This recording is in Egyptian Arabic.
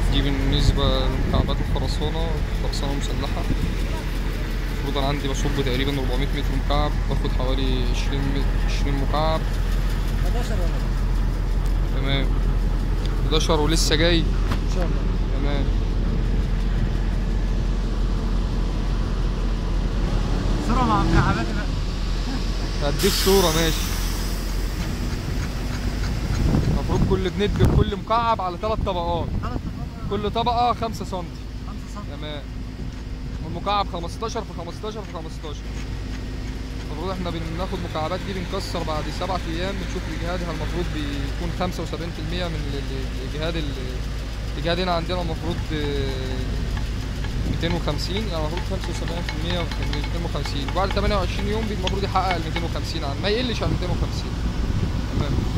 دي بالنسبة لمكعبات الخرسانة خرسانة مسلحة المفروض أنا عندي بصب تقريبا 400 متر مكعب باخد حوالي 20 مت- 20 مكعب 11 ولا تمام 11 ولسه جاي ان شاء الله تمام صورة مع مكعباتي بقى هديك صورة ماشي المفروض كل بندي كل مكعب على ثلاث طبقات ثلاث طبقات كل طبقة 5 سم 5 سم تمام والمكعب 15 في 15 في 15 المفروض احنا بناخد مكعبات دي بنكسر بعد سبعة ايام بنشوف اجهادها المفروض بيكون 75% من ال- ال- الاجهاد ال- الاجهاد هنا عندنا المفروض آه، 250 يعني المفروض 75% من 250 وبعد 28 يوم بي- المفروض يحقق ال 250 عن ما يقلش عن 250 تمام